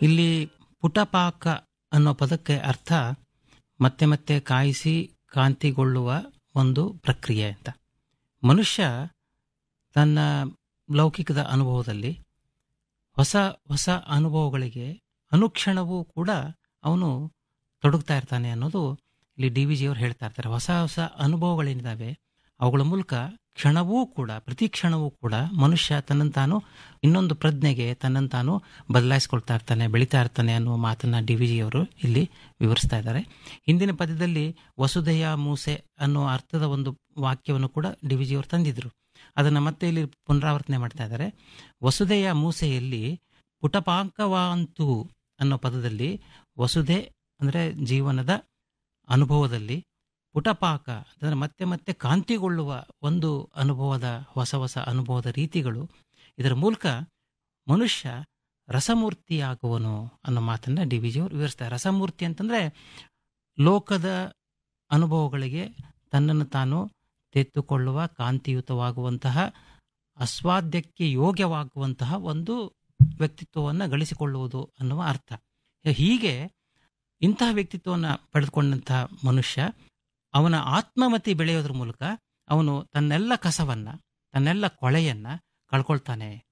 ಇಲ್ಲಿ ಪುಟಪಾಕ ಅನ್ನೋ ಪದಕ್ಕೆ ಅರ್ಥ ಮತ್ತೆ ಮತ್ತೆ ಕಾಯಿಸಿ ಕಾಂತಿಗೊಳ್ಳುವ ಒಂದು ಪ್ರಕ್ರಿಯೆ ಅಂತ ಮನುಷ್ಯ ತನ್ನ ಲೌಕಿಕದ ಅನುಭವದಲ್ಲಿ ಹೊಸ ಹೊಸ ಅನುಭವಗಳಿಗೆ ಅನುಕ್ಷಣವೂ ಕೂಡ ಅವನು ತೊಡಗ್ತಾ ಇರ್ತಾನೆ ಅನ್ನೋದು ಇಲ್ಲಿ ಡಿ ವಿ ಜಿಯವರು ಹೇಳ್ತಾ ಇರ್ತಾರೆ ಹೊಸ ಹೊಸ ಅನುಭವಗಳೇನಿದ್ದಾವೆ ಅವುಗಳ ಮೂಲಕ ಕ್ಷಣವೂ ಕೂಡ ಪ್ರತಿ ಕ್ಷಣವೂ ಕೂಡ ಮನುಷ್ಯ ತನ್ನನ್ನು ತಾನು ಇನ್ನೊಂದು ಪ್ರಜ್ಞೆಗೆ ತನ್ನನ್ನು ತಾನು ಬದಲಾಯಿಸ್ಕೊಳ್ತಾ ಇರ್ತಾನೆ ಬೆಳೀತಾ ಇರ್ತಾನೆ ಅನ್ನುವ ಮಾತನ್ನ ಡಿ ವಿ ಜಿಯವರು ಇಲ್ಲಿ ವಿವರಿಸ್ತಾ ಇದ್ದಾರೆ ಹಿಂದಿನ ಪದ್ಯದಲ್ಲಿ ವಸುಧೆಯ ಮೂಸೆ ಅನ್ನೋ ಅರ್ಥದ ಒಂದು ವಾಕ್ಯವನ್ನು ಕೂಡ ಡಿ ವಿ ಜಿಯವರು ತಂದಿದ್ರು ಅದನ್ನು ಮತ್ತೆ ಇಲ್ಲಿ ಪುನರಾವರ್ತನೆ ಮಾಡ್ತಾ ಇದ್ದಾರೆ ವಸುಧೆಯ ಮೂಸೆಯಲ್ಲಿ ಪುಟಪಾಂಕವಾಂತು ಅನ್ನೋ ಪದದಲ್ಲಿ ವಸುಧೆ ಅಂದರೆ ಜೀವನದ ಅನುಭವದಲ್ಲಿ ಪುಟಪಾಕ ಅಂದರೆ ಮತ್ತೆ ಮತ್ತೆ ಕಾಂತಿಗೊಳ್ಳುವ ಒಂದು ಅನುಭವದ ಹೊಸ ಹೊಸ ಅನುಭವದ ರೀತಿಗಳು ಇದರ ಮೂಲಕ ಮನುಷ್ಯ ರಸಮೂರ್ತಿಯಾಗುವನು ಅನ್ನೋ ಮಾತನ್ನ ಡಿ ವಿ ಜಿಯವರು ವಿವರಿಸ್ತಾರೆ ರಸಮೂರ್ತಿ ಅಂತಂದ್ರೆ ಲೋಕದ ಅನುಭವಗಳಿಗೆ ತನ್ನನ್ನು ತಾನು ತೆತ್ತುಕೊಳ್ಳುವ ಕಾಂತಿಯುತವಾಗುವಂತಹ ಅಸ್ವಾದ್ಯಕ್ಕೆ ಯೋಗ್ಯವಾಗುವಂತಹ ಒಂದು ವ್ಯಕ್ತಿತ್ವವನ್ನು ಗಳಿಸಿಕೊಳ್ಳುವುದು ಅನ್ನುವ ಅರ್ಥ ಹೀಗೆ ಇಂತಹ ವ್ಯಕ್ತಿತ್ವವನ್ನು ಪಡೆದುಕೊಂಡಂತಹ ಮನುಷ್ಯ ಅವನ ಆತ್ಮಮತಿ ಬೆಳೆಯೋದ್ರ ಮೂಲಕ ಅವನು ತನ್ನೆಲ್ಲ ಕಸವನ್ನ ತನ್ನೆಲ್ಲ ಕೊಳೆಯನ್ನ ಕಳ್ಕೊಳ್ತಾನೆ